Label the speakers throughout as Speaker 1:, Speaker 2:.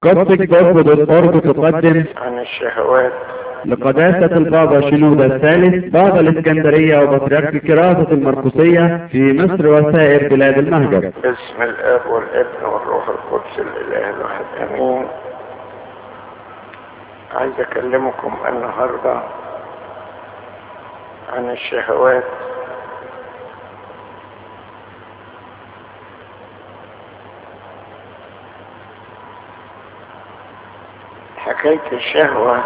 Speaker 1: قصة جسد الأرض تقدم
Speaker 2: عن الشهوات
Speaker 1: لقداسة البابا شنودة الثالث بابا الإسكندرية وبطريرك كراسة المرقسية في مصر وسائر بلاد المهجر
Speaker 2: باسم الاب والابن والروح القدس الاله الواحد امين عايز اكلمكم النهارده عن الشهوات حكاية الشهوة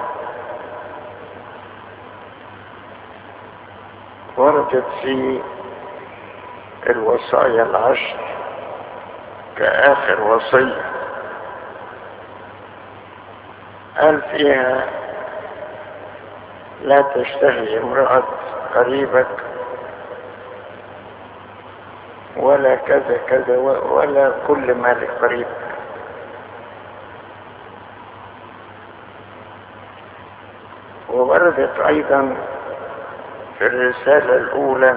Speaker 2: وردت في الوصايا العشر كآخر وصية قال فيها لا تشتهي امرأة قريبك ولا كذا كذا ولا كل مال قريبك ووردت أيضا في الرسالة الأولى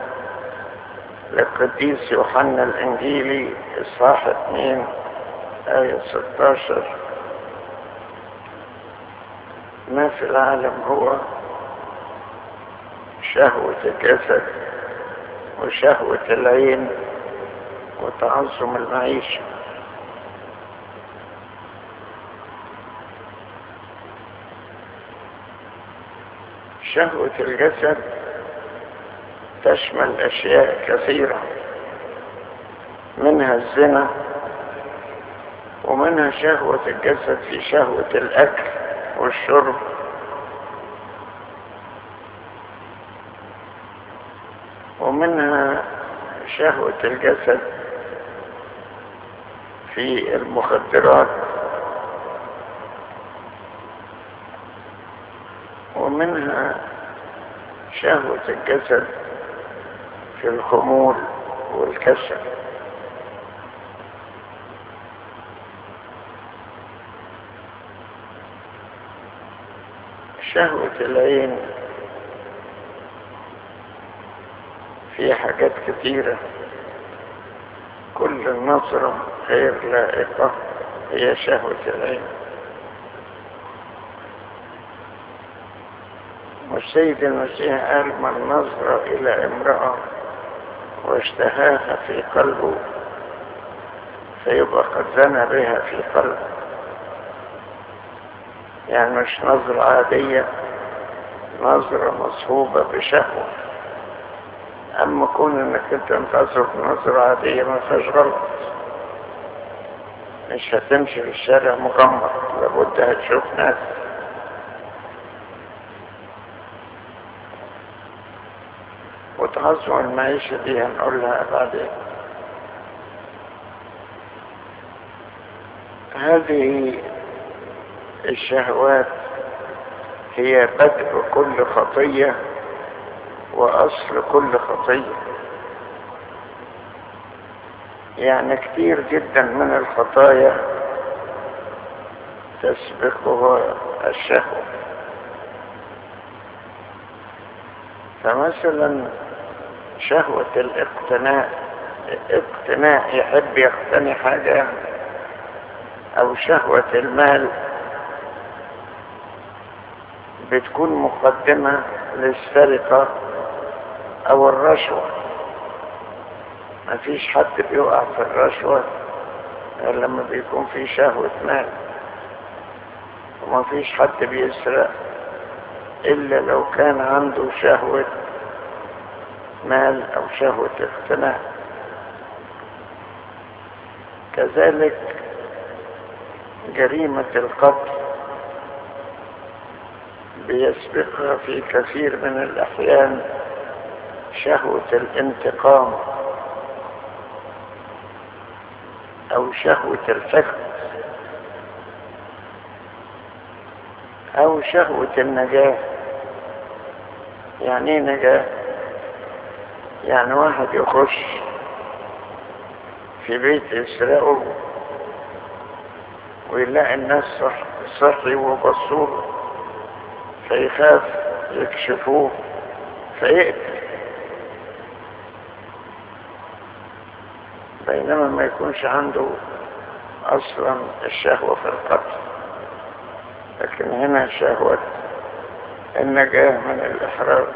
Speaker 2: للقديس يوحنا الإنجيلي إصحاح 2 آية 16 ما في العالم هو شهوة الجسد وشهوة العين وتعظم المعيشة شهوة الجسد تشمل أشياء كثيرة منها الزنا ومنها شهوة الجسد في شهوة الأكل والشرب ومنها شهوة الجسد في المخدرات ومنها شهوة الجسد في الخمول والكسل شهوة العين في حاجات كتيرة كل نظرة غير لائقة هي شهوة العين والسيد المسيح قال من نظر إلى امرأة واشتهاها في قلبه فيبقى قد زنى بها في قلبه يعني مش نظرة عادية نظرة مصحوبة بشهوة أما كون إنك أنت تنظر نظرة عادية ما فيهاش غلط مش هتمشي في الشارع مغمض لابد هتشوف ناس وتعظم المعيشة دي هنقولها بعدين هذه الشهوات هي بدء كل خطية وأصل كل خطية يعني كتير جدا من الخطايا تسبقها الشهوة فمثلا شهوة الاقتناء اقتناء يحب يقتني حاجة او شهوة المال بتكون مقدمة للسرقة او الرشوة مفيش حد بيقع في الرشوة غير لما بيكون في شهوة مال ومفيش حد بيسرق الا لو كان عنده شهوة مال او شهوة اقتناء كذلك جريمة القتل بيسبقها في كثير من الأحيان شهوة الانتقام أو شهوة الفخر أو شهوة النجاة يعني ايه نجاة يعني واحد يخش في بيت يسرقه ويلاقي الناس صح صحي وبصور فيخاف يكشفوه فيقتل بينما ما يكونش عنده اصلا الشهوة في القتل لكن هنا شهوة النجاة من الاحراج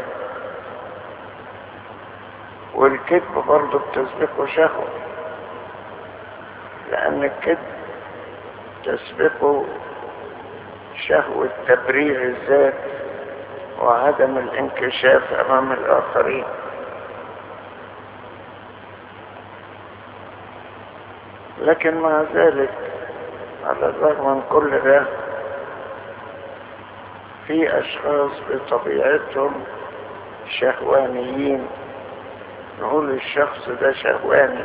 Speaker 2: والكذب برضه بتسبقه شهوة لان الكذب تسبقه شهوة تبرير الذات وعدم الانكشاف امام الاخرين لكن مع ذلك على الرغم من كل ده في اشخاص بطبيعتهم شهوانيين نقول الشخص ده شهواني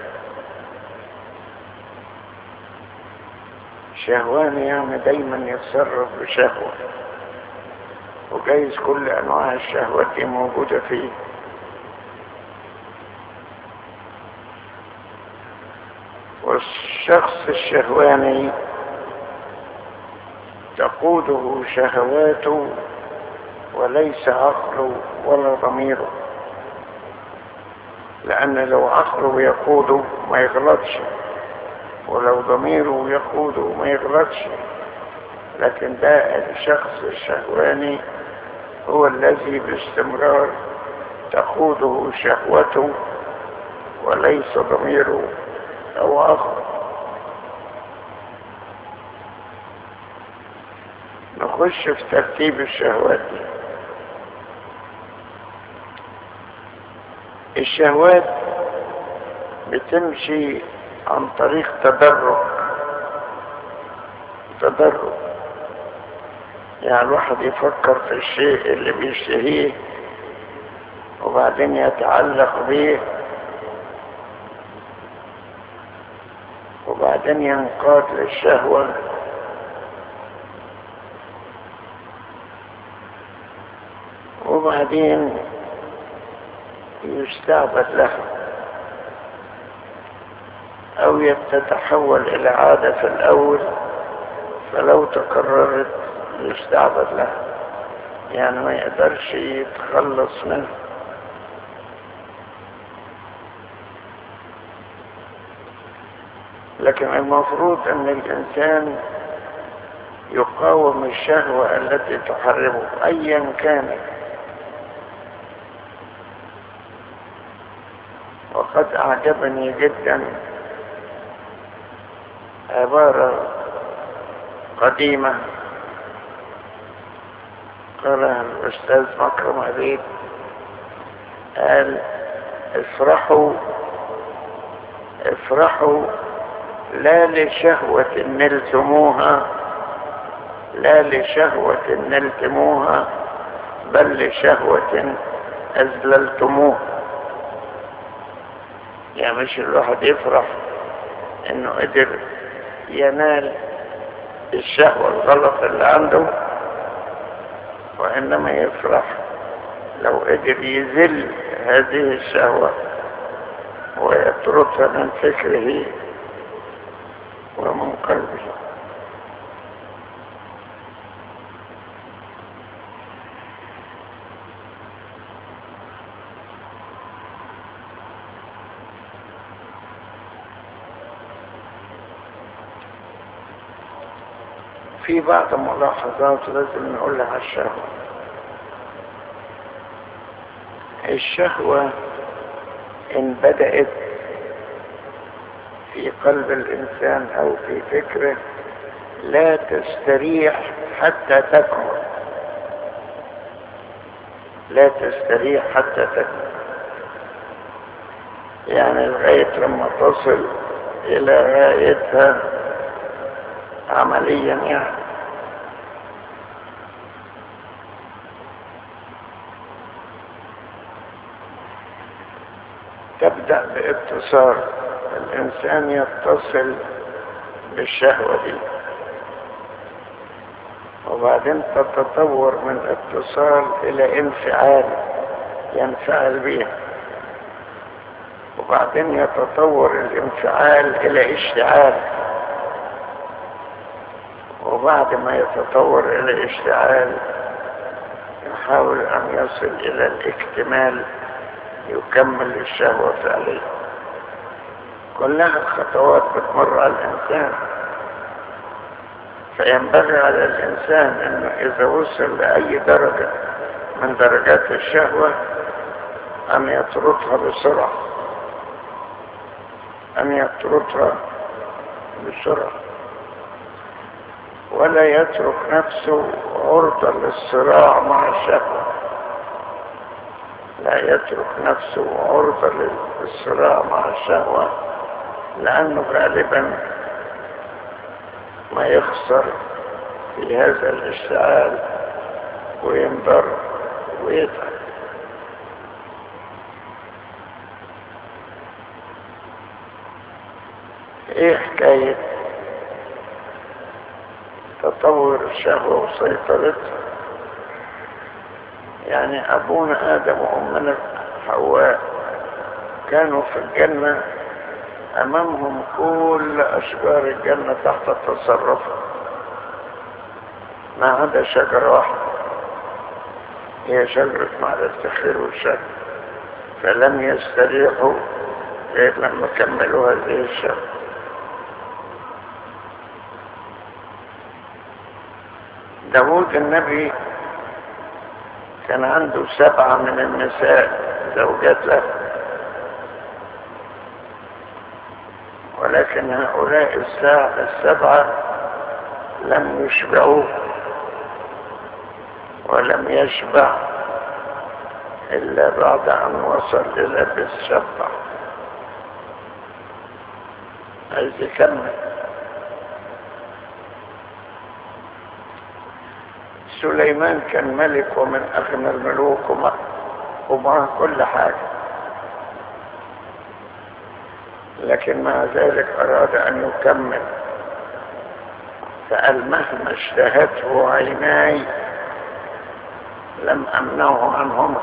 Speaker 2: شهواني يعني دايما يتصرف بشهوة وجايز كل انواع الشهوات دي موجودة فيه والشخص الشهواني تقوده شهواته وليس عقله ولا ضميره لأن لو عقله يقوده ما يغلطش ولو ضميره يقوده ما يغلطش لكن ده الشخص الشهواني هو الذي باستمرار تقوده شهوته وليس ضميره أو عقله نخش في ترتيب الشهوات دي الشهوات بتمشي عن طريق تدرج تدرج يعني الواحد يفكر في الشيء اللي بيشتهيه وبعدين يتعلق به وبعدين ينقاد للشهوة وبعدين يستعبد لها أو تتحول إلى عادة في الأول فلو تكررت يستعبد لها يعني ما يقدرش يتخلص منها لكن المفروض أن الإنسان يقاوم الشهوة التي تحرمه أيا كانت وقد أعجبني جدا عبارة قديمة قالها الأستاذ مكرم عبيد قال افرحوا افرحوا لا لشهوة نلتموها لا لشهوة نلتموها بل لشهوة أذللتموها يعني مش الواحد يفرح انه قدر ينال الشهوة الغلط اللي عنده وإنما يفرح لو قدر يذل هذه الشهوة ويطردها من فكره ومن قلبه في بعض ملاحظات لازم نقولها على الشهوة الشهوة إن بدأت في قلب الإنسان أو في فكره لا تستريح حتى تكمل لا تستريح حتى تكمل يعني لغاية لما تصل إلى غايتها عمليا يعني تبدأ باتصال الإنسان يتصل بالشهوة دي وبعدين تتطور من اتصال إلى انفعال ينفعل بها وبعدين يتطور الانفعال إلى اشتعال وبعد ما يتطور إلى اشتعال يحاول أن يصل إلى الاكتمال يكمل الشهوة فعليه كلها خطوات بتمر على الإنسان فينبغي على الإنسان أنه إذا وصل لأي درجة من درجات الشهوة أن يطردها بسرعة أن يطردها بسرعة ولا يترك نفسه عرضة للصراع مع الشهوة لا يترك نفسه عرضة للصراع مع الشهوة لأنه غالبا ما يخسر في هذا الاشتعال وينضر ويتعب ايه حكاية تطور الشهوة وسيطرتها يعني ابونا ادم وامنا حواء كانوا في الجنة امامهم كل اشجار الجنة تحت التصرف ما عدا شجرة واحدة هي شجرة معرفة الخير والشر فلم يستريحوا غير لما كملوا هذه الشجرة داود النبي كان عنده سبعة من النساء زوجات له ولكن هؤلاء الساعة السبعة لم يشبعوه ولم يشبع إلا بعد أن وصل إلى بالشبع عايز يكمل سليمان كان ملك ومن أغنى الملوك ومعه كل حاجة لكن مع ذلك أراد أن يكمل فقال مهما اشتهته عيناي لم أمنعه عنهما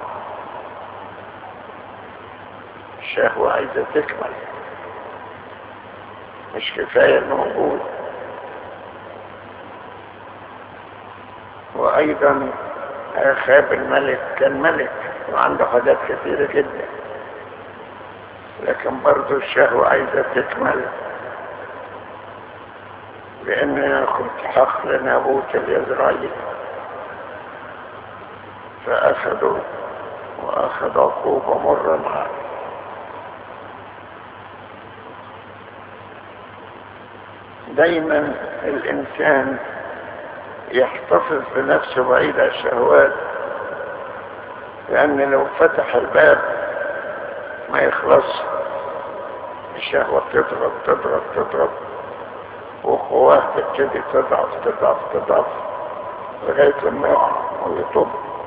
Speaker 2: الشهوة عايزة تكمل مش كفاية الموجود وأيضا آخاب الملك كان ملك وعنده حاجات كثيرة جدا لكن برضو الشهوة عايزة تكمل بأنه ياخد حق لنابوت الإزرائيلي فأخذوا وأخذ عقوبة مرة معه دايما الإنسان يحتفظ بنفسه بعيد عن الشهوات لأن لو فتح الباب ما يخلص الشهوة تضرب تضرب تضرب وقواه تبتدي تضعف تضعف تضعف لغاية لما يقع ويطب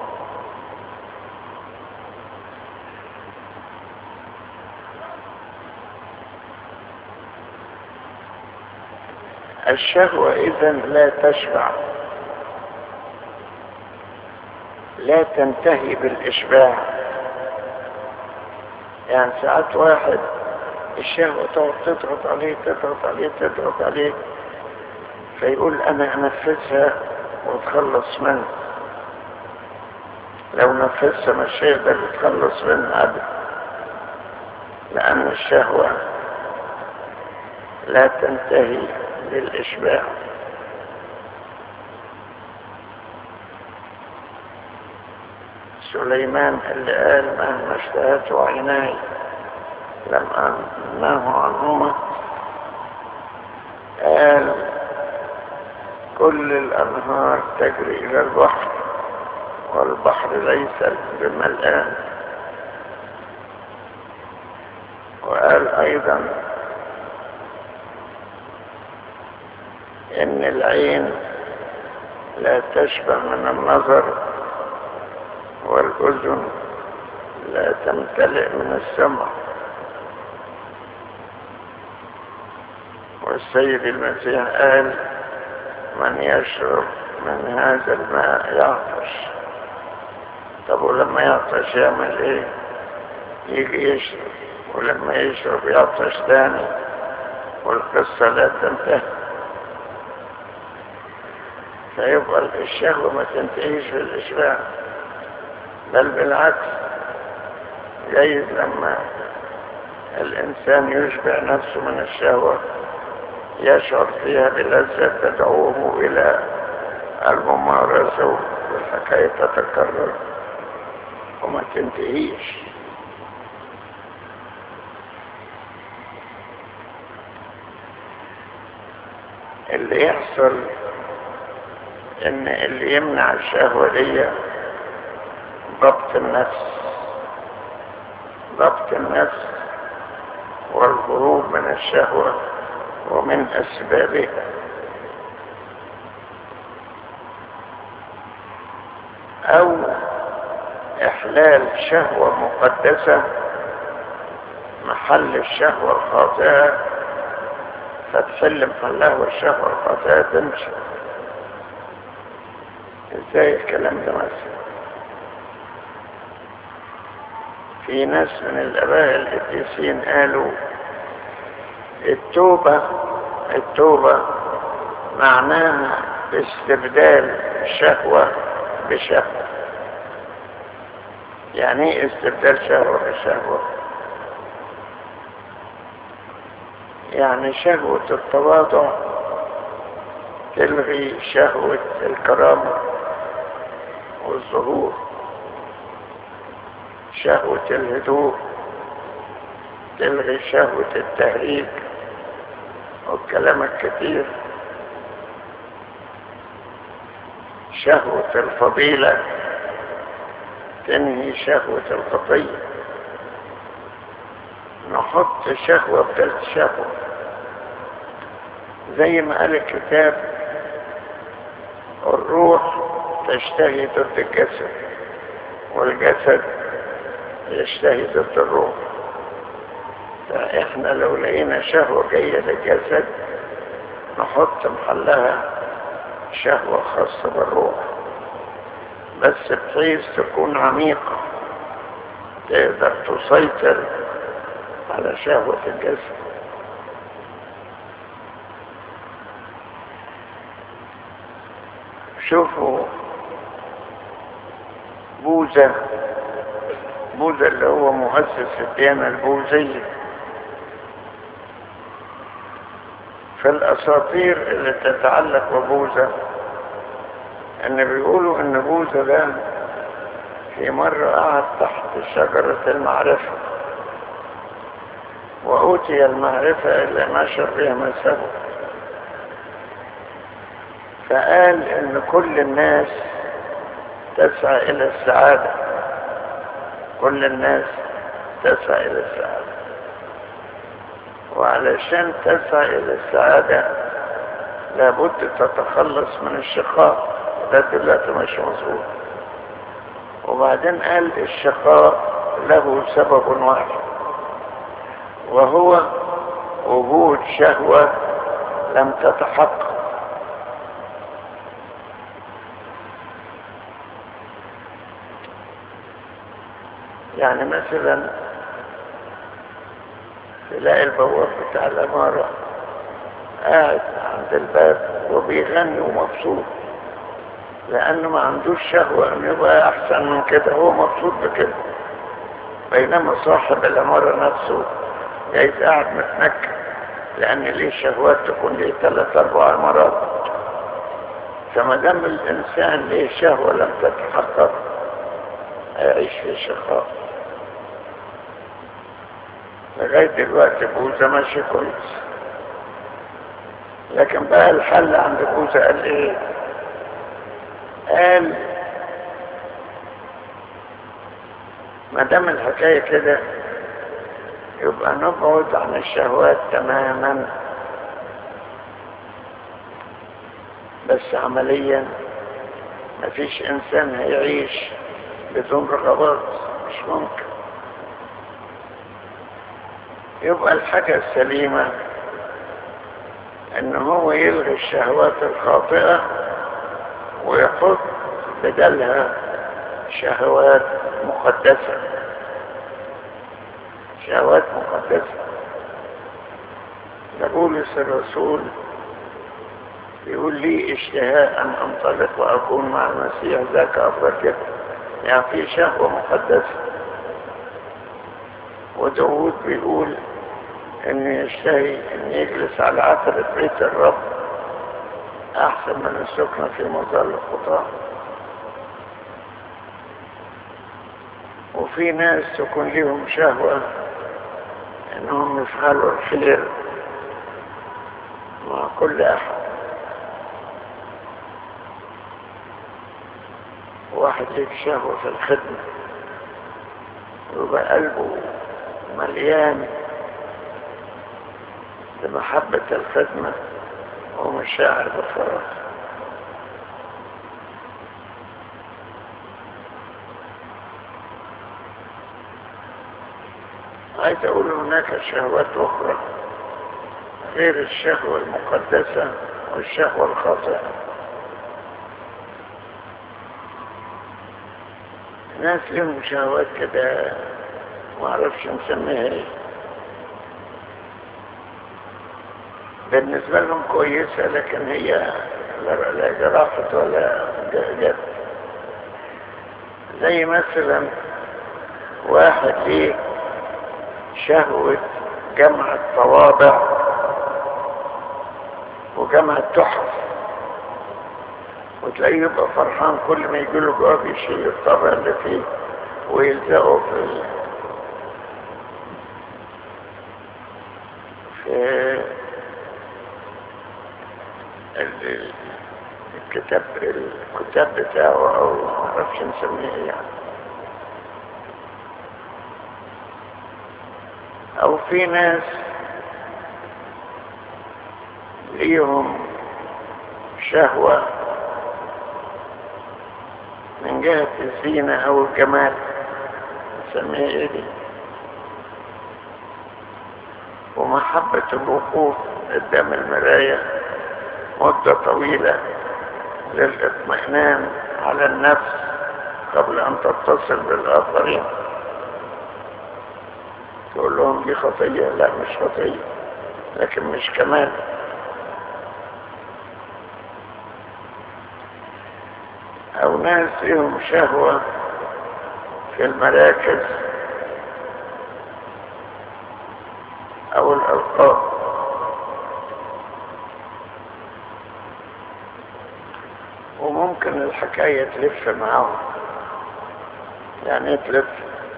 Speaker 2: الشهوة إذا لا تشبع لا تنتهي بالإشباع يعني ساعات واحد الشهوة تقعد تضغط عليه تضغط عليه تضغط عليه فيقول أنا أنفذها واتخلص منه لو نفذها مش هيقدر يتخلص منها أبدا لأن الشهوة لا تنتهي للإشباع سليمان اللي قال مهما اشتهته عيناي لم أمنعه عنهما قال كل الأنهار تجري إلى البحر والبحر ليس بملآن وقال أيضا إن العين لا تشبع من النظر والأذن لا تمتلئ من السمع والسيد المسيح قال من يشرب من هذا الماء يعطش طب ولما يعطش يعمل ايه يجي يشرب ولما يشرب يعطش تاني والقصة لا تنتهي فيبقى الشهوة ما تنتهيش في الإشباع بل بالعكس جايز لما الإنسان يشبع نفسه من الشهوة يشعر فيها بلذة تدعوه إلى الممارسة والحكاية تتكرر وما تنتهيش اللي يحصل ان اللي يمنع الشهوة دي ضبط النفس ضبط النفس والهروب من الشهوة ومن أسبابها أو إحلال شهوة مقدسة محل الشهوة الخاطئة فتحل محلها والشهوة الخاطئة تمشي ازاي الكلام ده مثلا في ناس من الاباء القديسين قالوا التوبة التوبة معناها استبدال شهوة بشهوة يعني ايه استبدال شهوة بشهوة يعني شهوة التواضع تلغي شهوة الكرامة والظهور شهوة الهدوء تلغي شهوة التهريج والكلام الكثير شهوة الفضيلة تنهي شهوة الخطية نحط شهوة بدل شهوة زي ما قال الكتاب الروح تشتهي ضد الجسد والجسد يشتهي ضد الروح فإحنا لو لقينا شهوة جاية للجسد نحط محلها شهوة خاصة بالروح بس بحيث تكون عميقة تقدر تسيطر على شهوة الجسد شوفوا بوذا بوذا اللي هو مؤسس الديانة البوذية في الأساطير اللي تتعلق ببوذا ان بيقولوا ان بوذا ده في مرة قعد تحت شجرة المعرفة وأوتي المعرفة اللي نشر بها مسابه فقال ان كل الناس تسعى الى السعادة كل الناس تسعى الى السعادة وعلشان تسعى الى السعادة لابد تتخلص من الشقاء ده دلوقتي مش مظبوط وبعدين قال الشقاء له سبب واحد وهو وجود شهوة لم تتحقق يعني مثلا تلاقي البواب بتاع العمارة قاعد عند الباب وبيغني ومبسوط لأنه ما عندوش شهوة أن يبقى أحسن من كده هو مبسوط بكده بينما صاحب العمارة نفسه جايز قاعد متنكد لأن ليه شهوات تكون ليه ثلاث أربع عمارات فما دام الإنسان ليه شهوة لم تتحقق هيعيش في شقاء لغاية دلوقتي بوزة ماشي كويس لكن بقى الحل عند بوزة قال ايه قال ما دام الحكاية كده يبقى نبعد عن الشهوات تماما بس عمليا مفيش انسان هيعيش بدون رغبات مش ممكن يبقى الحاجة السليمة ان هو يلغي الشهوات الخاطئة ويحط بدلها شهوات مقدسة شهوات مقدسة بولس الرسول يقول لي اشتهاء ان انطلق واكون مع المسيح ذاك افضل كده يعني في شهوة مقدسة وداود بيقول ان يشتهي ان يجلس على عتبة بيت الرب احسن من السكنة في مظل الخطاه وفي ناس تكون لهم شهوة انهم يفعلوا الخير مع كل احد واحد ليك شهوة في الخدمة ويبقى قلبه مليان بمحبة الخدمة ومشاعر بالفراغ عايز اقول هناك شهوات اخرى غير الشهوة المقدسة والشهوة الخاطئة ناس لهم شهوات كده ما اعرفش نسميها ايه بالنسبة لهم كويسة لكن هي لا جرافة ولا جد زي مثلا واحد ليه شهوة جمع الطوابع وجمع التحف وتلاقيه يبقى فرحان كل ما يجي له جواب يشيل الطبع اللي فيه ويلزقه في في ال- الكتاب الكتاب بتاعه او معرفش نسميه ايه يعني او في ناس ليهم شهوة من جهة الزينة او الجمال نسميه ايه دي ومحبة الوقوف قدام المراية مدة طويلة للاطمئنان على النفس قبل ان تتصل بالاخرين تقول لهم دي خطية لا مش خطية لكن مش كمال او ناس لهم شهوة في المراكز او الالقاب وممكن الحكاية تلف معاهم يعني ايه تلف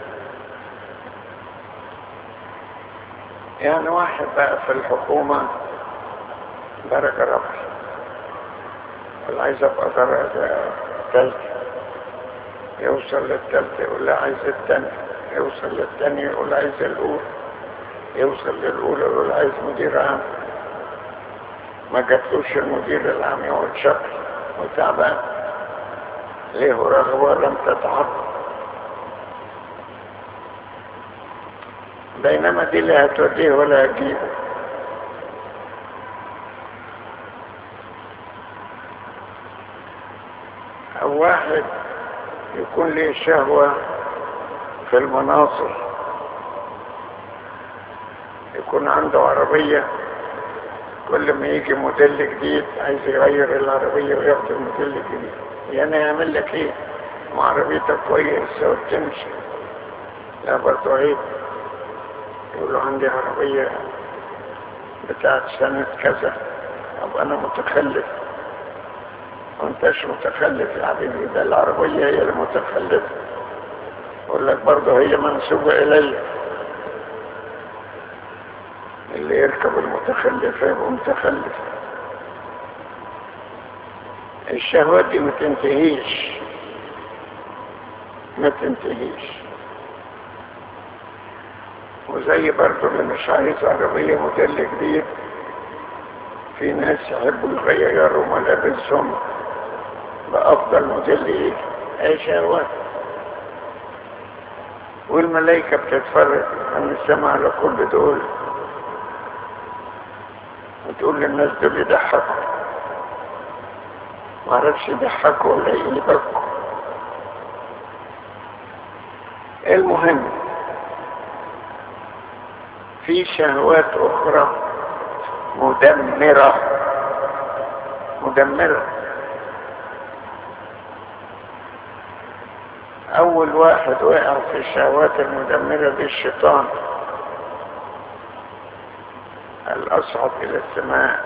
Speaker 2: يعني واحد بقى في الحكومة درجة رابعة اللي عايز ابقى درجة تالتة يوصل للتالتة يقول لي عايز التانية يوصل للتانية يقول عايز الأولى يوصل للأولى يقول عايز مدير عام ما جاتلوش المدير العام يقعد شهر وتعبان ليه رغبة لم تتحقق بينما دي لا هتوديه ولا هتجيبه او واحد يكون له شهوة في المناصر يكون عنده عربية كل ما يجي موديل جديد عايز يغير العربية وياخد الموديل الجديد يعني يعمل لك ايه ما عربيتك كويسة وبتمشي لا برضه عيب يقول له عندي عربية بتاعت سنة كذا أبقى أنا متخلف وانتش متخلف يا حبيبي ده العربية هي المتخلفة يقول لك برضه هي منسوبة إلي اللي يركب المتخلف يبقى متخلف الشهوات دي ما تنتهيش ما تنتهيش وزي برضه اللي مش عايز عربية موديل جديد في ناس يحبوا يغيروا ملابسهم بأفضل موديل ايه اي شهوات والملائكة بتتفرج عن السماء على كل دول وتقول للناس دول يضحكوا معرفش يضحكوا ولا يبكوا المهم في شهوات اخرى مدمرة مدمرة اول واحد وقع في الشهوات المدمرة دي الشيطان بل أصعد إلى السماء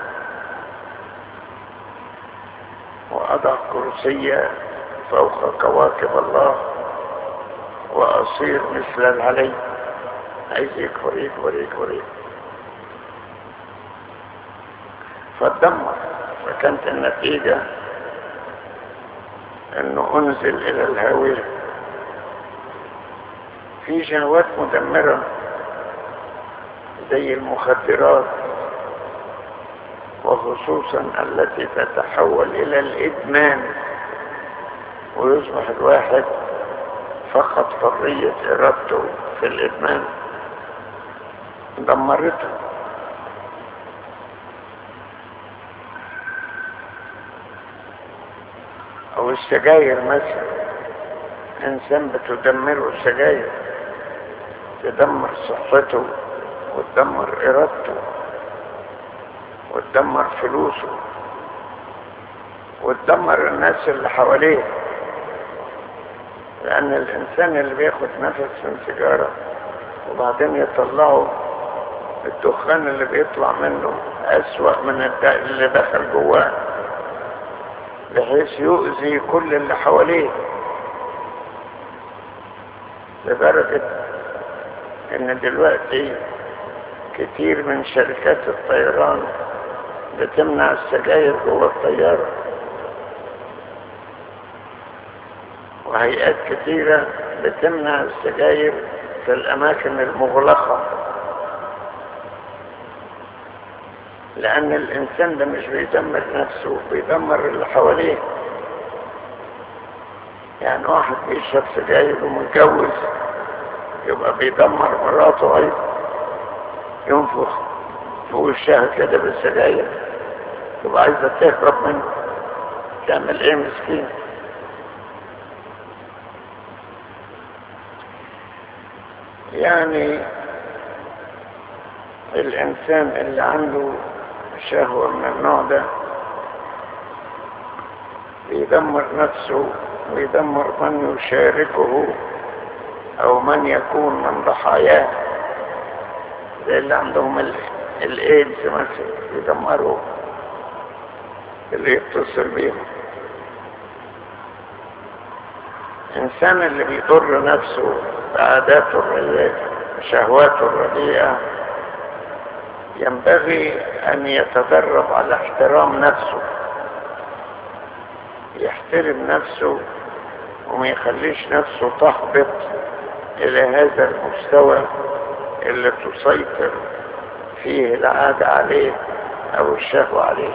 Speaker 2: وأضع كرسي فوق كواكب الله وأصير مثل العلي عايز يكبر يكبر يكبر يكبر فاتدمر فكانت النتيجة انه انزل الى الهاوية في شهوات مدمرة زي المخدرات وخصوصا التي تتحول الى الادمان ويصبح الواحد فقد حرية ارادته في الادمان دمرته او السجاير مثلا انسان بتدمره السجاير تدمر صحته وتدمر ارادته وتدمر فلوسه وتدمر الناس اللي حواليه لان الانسان اللي بياخد نفس من سيجاره وبعدين يطلعه الدخان اللي بيطلع منه اسوأ من اللي دخل جواه بحيث يؤذي كل اللي حواليه لدرجة ان دلوقتي كتير من شركات الطيران بتمنع السجاير جوه الطيارة وهيئات كتيرة بتمنع السجاير في الأماكن المغلقة لأن الإنسان ده مش بيدمر نفسه بيدمر اللي حواليه يعني واحد بيشرب سجاير ومتجوز يبقى بيدمر مراته أيضا ينفخ في وشها كده بالسجاير تبقى عايزة تهرب منه تعمل ايه مسكين يعني الإنسان اللي عنده شهوة من النوع ده بيدمر نفسه ويدمر من يشاركه او من يكون من ضحاياه زي اللي عندهم الايدز مثلا يدمروا اللي يتصل بيهم الانسان اللي بيضر نفسه بعاداته الرديئة شهواته الرديئة ينبغي ان يتدرب على احترام نفسه يحترم نفسه وما يخليش نفسه تهبط الى هذا المستوى اللي تسيطر فيه العادة عليه او الشهوة عليه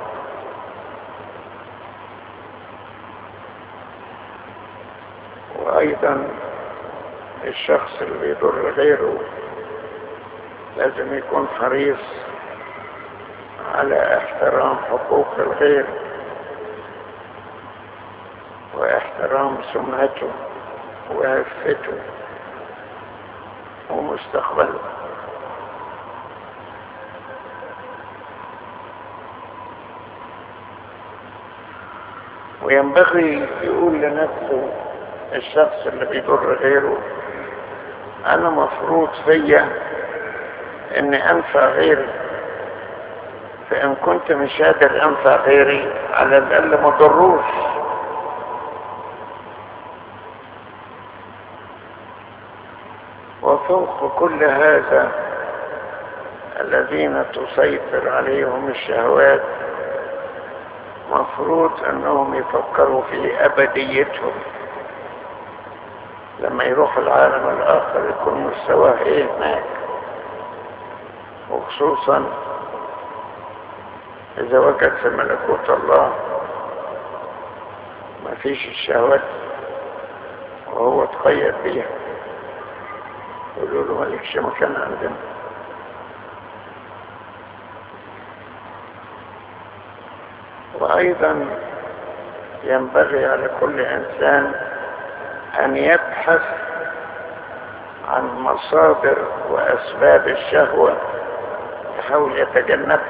Speaker 2: وايضا الشخص اللي بيضر غيره لازم يكون حريص على احترام حقوق الغير واحترام سمعته وعفته ومستقبله وينبغي يقول لنفسه الشخص اللي بيضر غيره انا مفروض فيا اني انفع غيري فان كنت مش قادر انفع غيري على الاقل ما ضروش وفوق كل هذا الذين تسيطر عليهم الشهوات مفروض انهم يفكروا في ابديتهم لما يروح العالم الاخر يكون مستواه ايه هناك وخصوصا اذا وجد في ملكوت الله ما فيش الشهوات وهو تقيد بيها يقولوا له مالكش مكان عندنا وايضا ينبغي على كل انسان ان يبحث عن مصادر واسباب الشهوة يحاول يتجنبها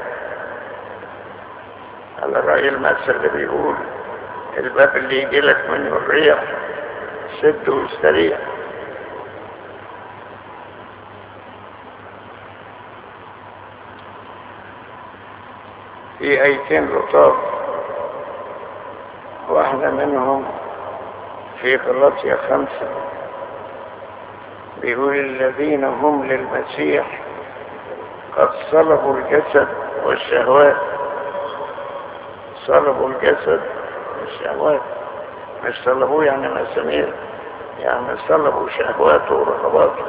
Speaker 2: على رأي المثل اللي بيقول الباب اللي يجي لك منه الريح سد واستريح في ايتين لطاف واحدة منهم في غلطية خمسة بيقول الذين هم للمسيح قد صلبوا الجسد والشهوات صلبوا الجسد والشهوات مش صلبوه يعني مسامير يعني صلبوا شهواته ورغباته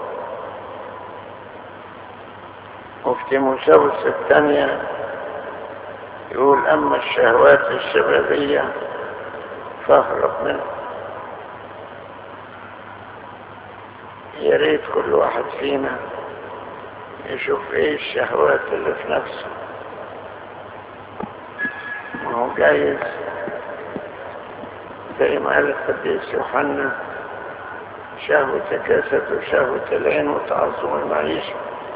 Speaker 2: وفي تيموساوس الثانية يقول أما الشهوات الشبابية فاهرب منها يا ريت كل واحد فينا يشوف ايه الشهوات اللي في نفسه ما هو جايز زي ما قال القديس يوحنا شهوة الجسد وشهوة العين وتعظم المعيشة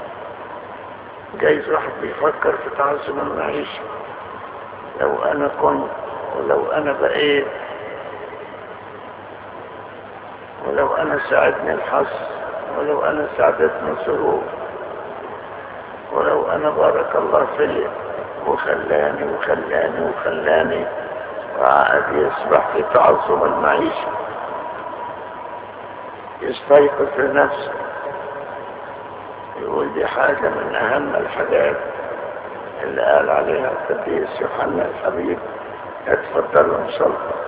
Speaker 2: جايز واحد بيفكر في تعظم المعيشة لو انا كنت ولو انا بقيت ولو انا ساعدني الحظ ولو انا ساعدتني الظروف ولو انا بارك الله فيا وخلاني وخلاني وخلاني وقعد يسبح في تعظم المعيشة يستيقظ لنفسه يقول دي حاجة من أهم الحاجات اللي قال عليها القديس يوحنا الحبيب اتفضلوا نصلي